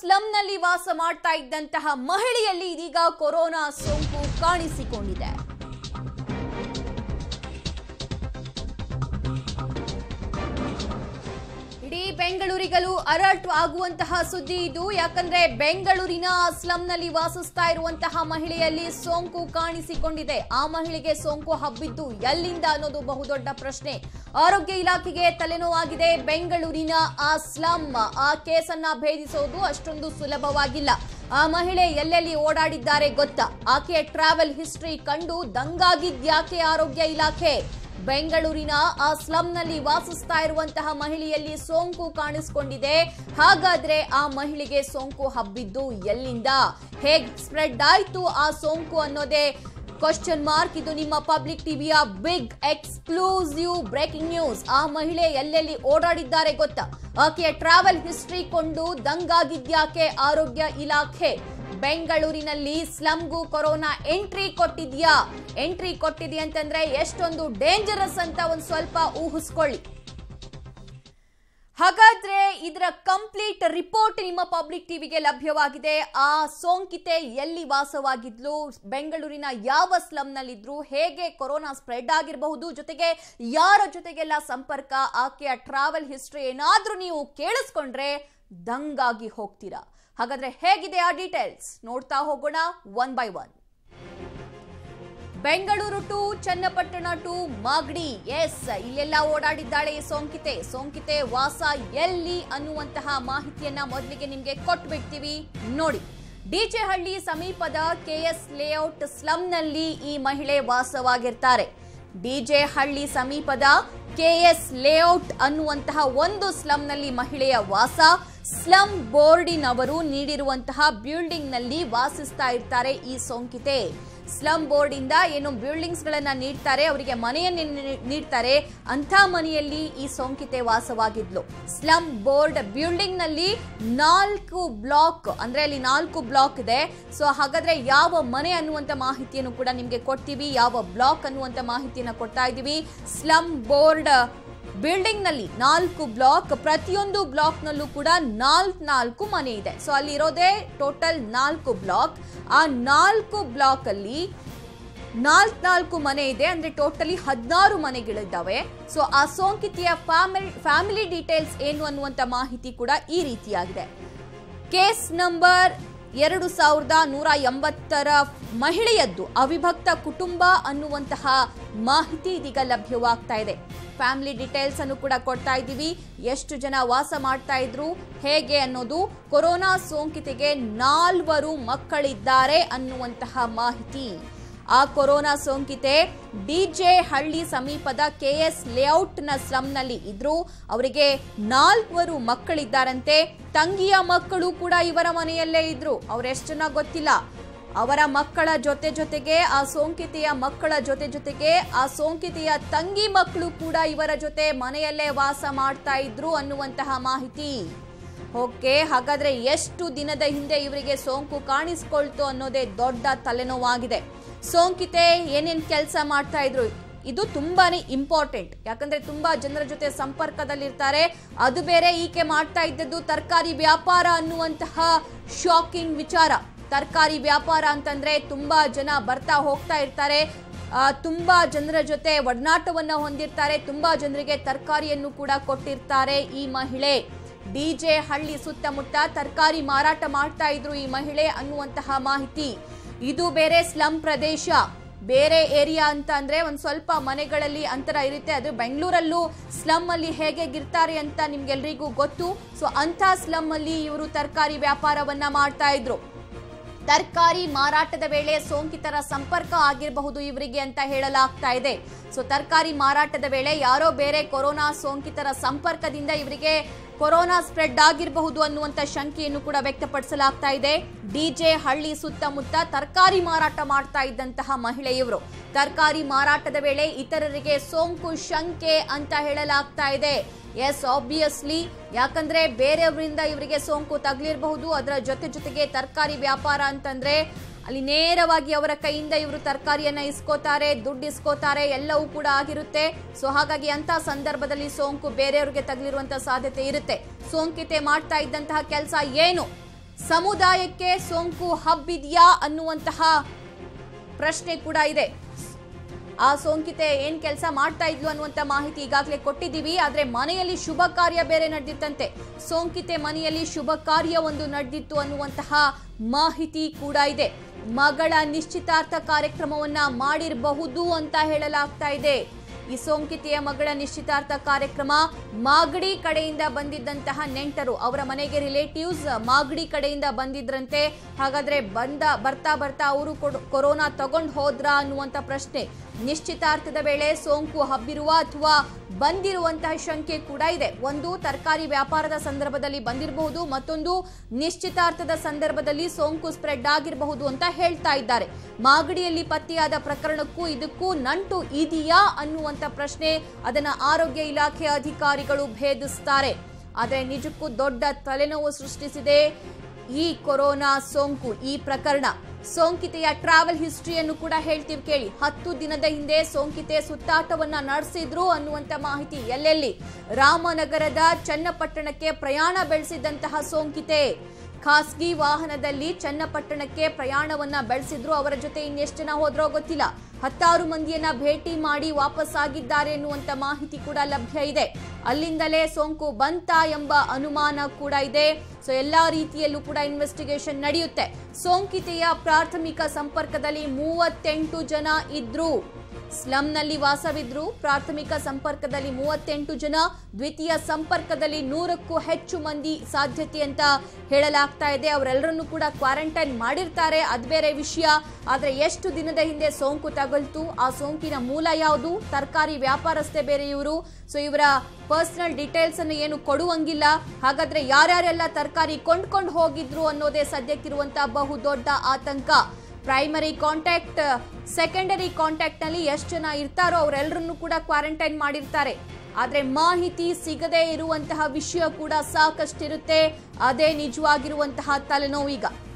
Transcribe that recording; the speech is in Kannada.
ಸ್ಲಂನಲ್ಲಿ ವಾಸ ಮಾಡ್ತಾ ಇದ್ದಂತಹ ಮಹಿಳೆಯಲ್ಲಿ ಇದೀಗ ಕೊರೋನಾ ಸೋಂಕು ಕಾಣಿಸಿಕೊಂಡಿದೆ ಇಡೀ ಬೆಂಗಳೂರಿಗಲು ಅಲರ್ಟ್ ಆಗುವಂತಹ ಸುದ್ದಿ ಇದು ಯಾಕಂದ್ರೆ ಬೆಂಗಳೂರಿನ ಸ್ಲಂನಲ್ಲಿ ವಾಸಿಸ್ತಾ ಇರುವಂತಹ ಮಹಿಳೆಯಲ್ಲಿ ಸೋಂಕು ಕಾಣಿಸಿಕೊಂಡಿದೆ ಆ ಮಹಿಳೆಗೆ ಸೋಂಕು ಹಬ್ಬಿದ್ದು ಎಲ್ಲಿಂದ ಅನ್ನೋದು ಬಹುದೊಡ್ಡ ಪ್ರಶ್ನೆ ಆರೋಗ್ಯ ಇಲಾಖೆಗೆ ತಲೆನೋವಾಗಿದೆ ಬೆಂಗಳೂರಿನ ಆ ಸ್ಲಂ ಆ ಕೇಸನ್ನ ಭೇದಿಸೋದು ಅಷ್ಟೊಂದು ಸುಲಭವಾಗಿಲ್ಲ ಆ ಮಹಿಳೆ ಎಲ್ಲೆಲ್ಲಿ ಓಡಾಡಿದ್ದಾರೆ ಗೊತ್ತಾ ಆಕೆಯ ಟ್ರಾವೆಲ್ ಹಿಸ್ಟ್ರಿ ಕಂಡು ದಂಗಾಗಿದ್ಯಾಕೆ ಆರೋಗ್ಯ ಇಲಾಖೆ ಬೆಂಗಳೂರಿನ ಆ ಸ್ಲಂನಲ್ಲಿ ವಾಸಿಸ್ತಾ ಇರುವಂತಹ ಮಹಿಳೆಯಲ್ಲಿ ಸೋಂಕು ಕಾಣಿಸಿಕೊಂಡಿದೆ ಹಾಗಾದ್ರೆ ಆ ಮಹಿಳೆಗೆ ಸೋಂಕು ಹಬ್ಬಿದ್ದು ಎಲ್ಲಿಂದ ಹೇಗ್ ಸ್ಪ್ರೆಡ್ ಆಯ್ತು ಆ ಸೋಂಕು ಅನ್ನೋದೇ ಕ್ವಶನ್ ಮಾರ್ಕ್ ಇದು ನಿಮ್ಮ ಪಬ್ಲಿಕ್ ಟಿವಿಯ ಬಿಗ್ ಎಕ್ಸ್ಕ್ಲೂಸಿವ್ ಬ್ರೇಕಿಂಗ್ ನ್ಯೂಸ್ ಆ ಮಹಿಳೆ ಎಲ್ಲೆಲ್ಲಿ ಓಡಾಡಿದ್ದಾರೆ ಗೊತ್ತಾ ಆಕೆಯ ಟ್ರಾವೆಲ್ ಹಿಸ್ಟ್ರಿ ಕೊಂಡು ದಂಗಾಗಿದ್ಯಾಕೆ ಆರೋಗ್ಯ ಇಲಾಖೆ ಬೆಂಗಳೂರಿನಲ್ಲಿ ಸ್ಲಮ್ಗೂ ಕೊರೋನಾ ಎಂಟ್ರಿ ಕೊಟ್ಟಿದ್ಯಾ ಎಂಟ್ರಿ ಕೊಟ್ಟಿದ್ಯಾ ಅಂತಂದ್ರೆ ಎಷ್ಟೊಂದು ಡೇಂಜರಸ್ ಅಂತ ಒಂದ್ ಸ್ವಲ್ಪ ಊಹಿಸ್ಕೊಳ್ಳಿ ಹಾಗಾದ್ರೆ ಇದರ ಕಂಪ್ಲೀಟ್ ರಿಪೋರ್ಟ್ ನಿಮ್ಮ ಪಬ್ಲಿಕ್ ಟಿವಿಗೆ ಲಭ್ಯವಾಗಿದೆ ಆ ಸೋಂಕಿತೆ ಎಲ್ಲಿ ವಾಸವಾಗಿದ್ಲು ಬೆಂಗಳೂರಿನ ಯಾವ ಸ್ಲಂನಲ್ಲಿದ್ರು ಹೇಗೆ ಕೊರೋನಾ ಸ್ಪ್ರೆಡ್ ಆಗಿರಬಹುದು ಜೊತೆಗೆ ಯಾರ ಜೊತೆಗೆಲ್ಲ ಸಂಪರ್ಕ ಆಕೆಯ ಟ್ರಾವೆಲ್ ಹಿಸ್ಟ್ರಿ ಏನಾದ್ರೂ ನೀವು ಕೇಳಿಸ್ಕೊಂಡ್ರೆ ದಂಗಾಗಿ ಹೋಗ್ತೀರಾ ಹಾಗಾದ್ರೆ ಹೇಗಿದೆ ಆ ಡೀಟೇಲ್ಸ್ ನೋಡ್ತಾ ಹೋಗೋಣ one by one Bengaluru to Channapatna to Magadi ಎಸ್ ಇಲ್ಲೆಲ್ಲ ಓಡಾಡಿದ್ದಾಳೆ ಈ ಸೋಂಕಿತೆ ಸೋಂಕಿತೆ ವಾಸ ಎಲ್ಲಿ ಅನ್ನುವಂತಹ ಮಾಹಿತಿಯನ್ನ ಮೊದಲಿಗೆ ನಿಮ್ಗೆ ಕೊಟ್ಬಿಡ್ತೀವಿ ನೋಡಿ ಡಿಜೆಹಳ್ಳಿ ಸಮೀಪದ ಕೆಎಸ್ ಲೇಔಟ್ ಸ್ಲಂನಲ್ಲಿ ಈ ಮಹಿಳೆ ವಾಸವಾಗಿರ್ತಾರೆ ಡಿಜೆ ಹಳ್ಳಿ ಸಮೀಪದ ಕೆಎಸ್ ಲೇಔಟ್ ಅನ್ನುವಂತಹ ಒಂದು ಸ್ಲಂನಲ್ಲಿ ಮಹಿಳೆಯ ವಾಸ ಸ್ಲಂ ಬೋರ್ಡಿನವರು ನೀಡಿರುವಂತಹ ಬಿಲ್ಡಿಂಗ್ ನಲ್ಲಿ ವಾಸಿಸ್ತಾ ಇರ್ತಾರೆ ಈ ಸೋಂಕಿತೆ ಸ್ಲಂ ಬೋರ್ಡ್ ಇಂದ ಏನು ಬಿಲ್ಡಿಂಗ್ಸ್ ಗಳನ್ನ ನೀಡ್ತಾರೆ ಅವರಿಗೆ ಮನೆಯನ್ನು ನೀ- ನೀಡ್ತಾರೆ ಅಂತ ಮನೆಯಲ್ಲಿ ಈ ಸೋಂಕಿತೆ ವಾಸವಾಗಿದ್ಲು ಸ್ಲಂ ಬೋರ್ಡ್ ಬಿಲ್ಡಿಂಗ್ ನಲ್ಲಿ ನಾಲ್ಕು ಬ್ಲಾಕ್ ಅಂದ್ರೆ ಅಲ್ಲಿ ನಾಲ್ಕು ಬ್ಲಾಕ್ ಇದೆ ಸೊ ಹಾಗಾದ್ರೆ ಯಾವ ಮನೆ ಅನ್ನುವಂತ ಮಾಹಿತಿಯನ್ನು ಕೂಡ ನಿಮ್ಗೆ ಕೊಡ್ತೀವಿ ಯಾವ ಬ್ಲಾಕ್ ಅನ್ನುವಂತ ಮಾಹಿತಿಯನ್ನ ಕೊಡ್ತಾ ಇದೀವಿ ಸ್ಲಂ ಬೋರ್ಡ್ ಬಿಲ್ಡಿಂಗ್ ನಲ್ಲಿ ನಾಲ್ಕು ಬ್ಲಾಕ್ ಪ್ರತಿಯೊಂದು ಬ್ಲಾಕ್ ನಲ್ಲೂ ಕೂಡ ನಾಲ್ಕು ನಾಲ್ಕು ಮನೆ ಇದೆ ಸೊ ಅಲ್ಲಿ ಇರೋದೇ ಟೋಟಲ್ ನಾಲ್ಕು ಬ್ಲಾಕ್ ಆ ನಾಲ್ಕು ಬ್ಲಾಕ್ ಅಲ್ಲಿ ನಾಲ್ಕು ನಾಲ್ಕು ಮನೆ ಇದೆ ಅಂದ್ರೆ ಟೋಟಲಿ ಹದಿನಾರು ಮನೆಗಳಿದ್ದಾವೆ ಸೊ ಆ ಸೋಂಕಿತೆಯ ಫ್ಯಾಮಿಲಿ ಫ್ಯಾಮಿಲಿ ಡೀಟೇಲ್ಸ್ ಏನು ಅನ್ನುವಂತ ಮಾಹಿತಿ ಕೂಡ ಈ ರೀತಿಯಾಗಿದೆ ಕೇಸ್ ನಂಬರ್ ಎರಡು ಸಾವಿರದ ನೂರ ಎಂಬತ್ತರ ಮಹಿಳೆಯದ್ದು ಅವಿಭಕ್ತ ಕುಟುಂಬ ಅನ್ನುವಂತಹ ಮಾಹಿತಿ ಇದೀಗ ಲಭ್ಯವಾಗ್ತಾ ಇದೆ ಫ್ಯಾಮಿಲಿ ಡೀಟೇಲ್ಸ್ ಅನ್ನು ಕೂಡ ಕೊಡ್ತಾ ಇದ್ದೀವಿ ಎಷ್ಟು ಜನ ವಾಸ ಮಾಡ್ತಾ ಇದ್ರು ಹೇಗೆ ಅನ್ನೋದು ಕೊರೋನಾ ಸೋಂಕಿತೆಗೆ ನಾಲ್ವರು ಮಕ್ಕಳಿದ್ದಾರೆ ಅನ್ನುವಂತಹ ಮಾಹಿತಿ ಆ ಕೊರೋನಾ ಸೋಂಕಿತೆ ಡಿಜೆ ಹಳ್ಳಿ ಸಮೀಪದ ಕೆಎಸ್ ಲೇಔಟ್ನ ಸ್ಲಂನಲ್ಲಿ ಇದ್ರು ಅವರಿಗೆ ನಾಲ್ವರು ಮಕ್ಕಳಿದ್ದಾರಂತೆ ತಂಗಿಯ ಮಕ್ಕಳು ಕೂಡ ಇವರ ಮನೆಯಲ್ಲೇ ಇದ್ರು ಅವರೆಷ್ಟು ಜನ ಗೊತ್ತಿಲ್ಲ ಅವರ ಮಕ್ಕಳ ಜೊತೆ ಜೊತೆಗೆ ಆ ಸೋಂಕಿತೆಯ ಮಕ್ಕಳ ಜೊತೆ ಜೊತೆಗೆ ಆ ಸೋಂಕಿತೆಯ ತಂಗಿ ಮಕ್ಕಳು ಕೂಡ ಇವರ ಜೊತೆ ಮನೆಯಲ್ಲೇ ವಾಸ ಮಾಡ್ತಾ ಇದ್ರು ಅನ್ನುವಂತಹ ಮಾಹಿತಿ ಓಕೆ ಹಾಗಾದ್ರೆ ಎಷ್ಟು ದಿನದ ಹಿಂದೆ ಇವರಿಗೆ ಸೋಂಕು ಕಾಣಿಸ್ಕೊಳ್ತು ಅನ್ನೋದೇ ದೊಡ್ಡ ತಲೆನೋವಾಗಿದೆ ಸೋಂಕಿತೆ ಏನೇನ್ ಕೆಲಸ ಮಾಡ್ತಾ ಇದ್ರು ಇದು ತುಂಬಾನೇ ಇಂಪಾರ್ಟೆಂಟ್ ಯಾಕಂದ್ರೆ ತುಂಬಾ ಜನರ ಜೊತೆ ಸಂಪರ್ಕದಲ್ಲಿರ್ತಾರೆ ಅದು ಬೇರೆ ಈಕೆ ಮಾಡ್ತಾ ಇದ್ದದ್ದು ತರಕಾರಿ ವ್ಯಾಪಾರ ಅನ್ನುವಂತಹ ಶಾಕಿಂಗ್ ವಿಚಾರ ತರಕಾರಿ ವ್ಯಾಪಾರ ಅಂತಂದ್ರೆ ತುಂಬಾ ಜನ ಬರ್ತಾ ಹೋಗ್ತಾ ಇರ್ತಾರೆ ಆ, ತುಂಬಾ ಜನರ ಜೊತೆ ಒಡನಾಟವನ್ನ ಹೊಂದಿರ್ತಾರೆ ತುಂಬಾ ಜನರಿಗೆ ತರಕಾರಿಯನ್ನು ಕೂಡ ಕೊಟ್ಟಿರ್ತಾರೆ ಈ ಮಹಿಳೆ ಡಿಜೆ ಹಳ್ಳಿ ಸುತ್ತಮುತ್ತ ತರಕಾರಿ ಮಾರಾಟ ಮಾಡ್ತಾ ಇದ್ರು ಈ ಮಹಿಳೆ ಅನ್ನುವಂತಹ ಮಾಹಿತಿ ಇದು ಬೇರೆ ಸ್ಲಂ ಪ್ರದೇಶ ಬೇರೆ ಏರಿಯಾ ಅಂತ ಅಂದ್ರೆ ಒಂದ್ ಸ್ವಲ್ಪ ಮನೆಗಳಲ್ಲಿ ಅಂತರ ಇರುತ್ತೆ ಅದು ಬೆಂಗಳೂರಲ್ಲೂ ಸ್ಲಮ್ ಅಲ್ಲಿ ಹೇಗೆ ಗಿರ್ತಾರೆ ಅಂತ ನಿಮ್ಗೆಲ್ರಿಗೂ ಗೊತ್ತು ಸೊ ಅಂತ ಸ್ಲಮ್ ಅಲ್ಲಿ ಇವರು ತರಕಾರಿ ವ್ಯಾಪಾರವನ್ನ ಮಾಡ್ತಾ ಇದ್ರು ತರಕಾರಿ ಮಾರಾಟದ ವೇಳೆ ಸೋಂಕಿತರ ಸಂಪರ್ಕ ಆಗಿರಬಹುದು ಇವರಿಗೆ ಅಂತ ಹೇಳಲಾಗ್ತಾ ಇದೆ ಸೊ ತರಕಾರಿ ಮಾರಾಟದ ವೇಳೆ ಯಾರೋ ಬೇರೆ ಕೊರೋನಾ ಸೋಂಕಿತರ ಸಂಪರ್ಕದಿಂದ ಇವರಿಗೆ ಕೊರೋನಾ ಸ್ಪ್ರೆಡ್ ಆಗಿರಬಹುದು ಅನ್ನುವಂತ ಶಂಕೆಯನ್ನು ಕೂಡ ವ್ಯಕ್ತಪಡಿಸಲಾಗ್ತಾ ಇದೆ ಡಿಜೆ ಹಳ್ಳಿ ಸುತ್ತಮುತ್ತ ತರಕಾರಿ ಮಾರಾಟ ಮಾಡ್ತಾ ಇದ್ದಂತಹ ಮಹಿಳೆ ಇವರು ತರಕಾರಿ ಮಾರಾಟದ ವೇಳೆ ಇತರರಿಗೆ ಸೋಂಕು ಶಂಕೆ ಅಂತ ಹೇಳಲಾಗ್ತಾ ಇದೆ ಎಸ್ ಆಬ್ವಿಯಸ್ಲಿ ಯಾಕಂದ್ರೆ ಬೇರೆಯವರಿಂದ ಇವರಿಗೆ ಸೋಂಕು ತಗ್ಲಿರಬಹುದು ಅದರ ಜೊತೆ ಜೊತೆಗೆ ತರಕಾರಿ ವ್ಯಾಪಾರ ಅಂತಂದ್ರೆ ಅಲ್ಲಿ ನೇರವಾಗಿ ಅವರ ಕೈಯಿಂದ ಇವರು ತರಕಾರಿಯನ್ನ ಇಸ್ಕೋತಾರೆ ದುಡ್ಡು ಇಸ್ಕೋತಾರೆ ಎಲ್ಲವೂ ಕೂಡ ಆಗಿರುತ್ತೆ ಸೊ ಹಾಗಾಗಿ ಅಂತ ಸಂದರ್ಭದಲ್ಲಿ ಸೋಂಕು ಬೇರೆಯವರಿಗೆ ತಗಲಿರುವಂತಹ ಸಾಧ್ಯತೆ ಇರುತ್ತೆ ಸೋಂಕಿತೆ ಮಾಡ್ತಾ ಇದ್ದಂತಹ ಕೆಲಸ ಏನು ಸಮುದಾಯಕ್ಕೆ ಸೋಂಕು ಹಬ್ಬಿದ್ಯಾ ಅನ್ನುವಂತಹ ಪ್ರಶ್ನೆ ಕೂಡ ಇದೆ ಆ ಸೋಂಕಿತೆ ಏನ್ ಕೆಲಸ ಮಾಡ್ತಾ ಇದ್ಲು ಅನ್ನುವಂತ ಮಾಹಿತಿ ಈಗಾಗಲೇ ಕೊಟ್ಟಿದ್ದೀವಿ ಆದ್ರೆ ಮನೆಯಲ್ಲಿ ಶುಭ ಕಾರ್ಯ ಬೇರೆ ನಡೆದಿತ್ತಂತೆ ಸೋಂಕಿತೆ ಮನೆಯಲ್ಲಿ ಶುಭ ಕಾರ್ಯ ಒಂದು ನಡೆದಿತ್ತು ಅನ್ನುವಂತಹ ಮಾಹಿತಿ ಕೂಡ ಇದೆ ಮಗಳ ನಿಶ್ಚಿತಾರ್ಥ ಕಾರ್ಯಕ್ರಮವನ್ನ ಮಾಡಿರಬಹುದು ಅಂತ ಹೇಳಲಾಗ್ತಾ ಇದೆ ಈ ಸೋಂಕಿತೆಯ ಮಗಳ ನಿಶ್ಚಿತಾರ್ಥ ಕಾರ್ಯಕ್ರಮ ಮಾಗಡಿ ಕಡೆಯಿಂದ ಬಂದಿದ್ದಂತಹ ನೆಂಟರು ಅವರ ಮನೆಗೆ ರಿಲೇಟಿವ್ಸ್ ಮಾಗಡಿ ಕಡೆಯಿಂದ ಬಂದಿದ್ರಂತೆ ಹಾಗಾದ್ರೆ ಬಂದ ಬರ್ತಾ ಬರ್ತಾ ಅವರು ಕೊರೋನಾ ತಗೊಂಡು ಹೋದ್ರಾ ಅನ್ನುವಂತ ಪ್ರಶ್ನೆ ನಿಶ್ಚಿತಾರ್ಥದ ವೇಳೆ ಸೋಂಕು ಹಬ್ಬಿರುವ ಅಥವಾ ಬಂದಿರುವಂತಹ ಶಂಕೆ ಕೂಡ ಇದೆ ಒಂದು ತರಕಾರಿ ವ್ಯಾಪಾರದ ಸಂದರ್ಭದಲ್ಲಿ ಬಂದಿರಬಹುದು ಮತ್ತೊಂದು ನಿಶ್ಚಿತಾರ್ಥದ ಸಂದರ್ಭದಲ್ಲಿ ಸೋಂಕು ಸ್ಪ್ರೆಡ್ ಆಗಿರಬಹುದು ಅಂತ ಹೇಳ್ತಾ ಇದ್ದಾರೆ ಮಾಗಡಿಯಲ್ಲಿ ಪತ್ತೆಯಾದ ಪ್ರಕರಣಕ್ಕೂ ಇದಕ್ಕೂ ನಂಟು ಇದೆಯಾ ಅನ್ನುವಂತ ಪ್ರಶ್ನೆ ಅದನ್ನ ಆರೋಗ್ಯ ಇಲಾಖೆ ಅಧಿಕಾರಿಗಳು ಭೇದಿಸ್ತಾರೆ ಆದರೆ ನಿಜಕ್ಕೂ ದೊಡ್ಡ ತಲೆನೋವು ಸೃಷ್ಟಿಸಿದೆ ಈ ಕೊರೋನಾ ಸೋಂಕು ಈ ಪ್ರಕರಣ ಸೋಂಕಿತೆಯ ಟ್ರಾವೆಲ್ ಹಿಸ್ಟ್ರಿಯನ್ನು ಕೂಡ ಹೇಳ್ತೀವಿ ಕೇಳಿ ಹತ್ತು ದಿನದ ಹಿಂದೆ ಸೋಂಕಿತೆ ಸುತ್ತಾಟವನ್ನ ನಡೆಸಿದ್ರು ಅನ್ನುವಂತ ಮಾಹಿತಿ ಎಲ್ಲೆಲ್ಲಿ ರಾಮನಗರದ ಚನ್ನಪಟ್ಟಣಕ್ಕೆ ಪ್ರಯಾಣ ಬೆಳೆಸಿದಂತಹ ಸೋಂಕಿತೆ ಖಾಸಗಿ ವಾಹನದಲ್ಲಿ ಚನ್ನಪಟ್ಟಣಕ್ಕೆ ಪ್ರಯಾಣವನ್ನ ಬೆಳೆಸಿದ್ರು ಅವರ ಜೊತೆ ಇನ್ನೆಷ್ಟು ಜನ ಹೋದ್ರೋ ಗೊತ್ತಿಲ್ಲ ಹತ್ತಾರು ಮಂದಿಯನ್ನ ಭೇಟಿ ಮಾಡಿ ವಾಪಸ್ ಆಗಿದ್ದಾರೆ ಎನ್ನುವಂತ ಮಾಹಿತಿ ಕೂಡ ಲಭ್ಯ ಇದೆ ಅಲ್ಲಿಂದಲೇ ಸೋಂಕು ಬಂತ ಎಂಬ ಅನುಮಾನ ಕೂಡ ಇದೆ ಸೊ ಎಲ್ಲಾ ರೀತಿಯಲ್ಲೂ ಕೂಡ ಇನ್ವೆಸ್ಟಿಗೇಷನ್ ನಡೆಯುತ್ತೆ ಸೋಂಕಿತೆಯ ಪ್ರಾಥಮಿಕ ಸಂಪರ್ಕದಲ್ಲಿ ಮೂವತ್ತೆಂಟು ಜನ ಇದ್ರು ಸ್ಲಂನಲ್ಲಿ ವಾಸವಿದ್ರು ಪ್ರಾಥಮಿಕ ಸಂಪರ್ಕದಲ್ಲಿ ಮೂವತ್ತೆಂಟು ಜನ ದ್ವಿತೀಯ ಸಂಪರ್ಕದಲ್ಲಿ ನೂರಕ್ಕೂ ಹೆಚ್ಚು ಮಂದಿ ಸಾಧ್ಯತೆ ಅಂತ ಹೇಳಲಾಗ್ತಾ ಇದೆ ಅವರೆಲ್ಲರನ್ನೂ ಕೂಡ ಕ್ವಾರಂಟೈನ್ ಮಾಡಿರ್ತಾರೆ ಅದ್ ಬೇರೆ ವಿಷಯ ಆದ್ರೆ ಎಷ್ಟು ದಿನದ ಹಿಂದೆ ಸೋಂಕು ತಗಲ್ತು ಆ ಸೋಂಕಿನ ಮೂಲ ಯಾವುದು ತರಕಾರಿ ವ್ಯಾಪಾರಸ್ಥೆ ಬೇರೆ ಇವರು ಸೊ ಇವರ ಪರ್ಸನಲ್ ಡೀಟೇಲ್ಸ್ ಅನ್ನು ಏನು ಕೊಡುವಂಗಿಲ್ಲ ಹಾಗಾದ್ರೆ ಯಾರ್ಯಾರೆಲ್ಲ ತರಕಾರಿ ಕೊಂಡ್ಕೊಂಡು ಹೋಗಿದ್ರು ಅನ್ನೋದೇ ಸದ್ಯಕ್ಕಿರುವಂತಹ ಬಹುದೊಡ್ಡ ಆತಂಕ ಪ್ರೈಮರಿ ಕಾಂಟ್ಯಾಕ್ಟ್ ಸೆಕೆಂಡರಿ ಕಾಂಟ್ಯಾಕ್ಟ್ ನಲ್ಲಿ ಎಷ್ಟು ಜನ ಇರ್ತಾರೋ ಅವರೆಲ್ಲರನ್ನೂ ಕೂಡ ಕ್ವಾರಂಟೈನ್ ಮಾಡಿರ್ತಾರೆ ಆದ್ರೆ ಮಾಹಿತಿ ಸಿಗದೇ ಇರುವಂತಹ ವಿಷಯ ಕೂಡ ಸಾಕಷ್ಟಿರುತ್ತೆ ಅದೇ ನಿಜವಾಗಿರುವಂತಹ ತಲೆನೋವು ಈಗ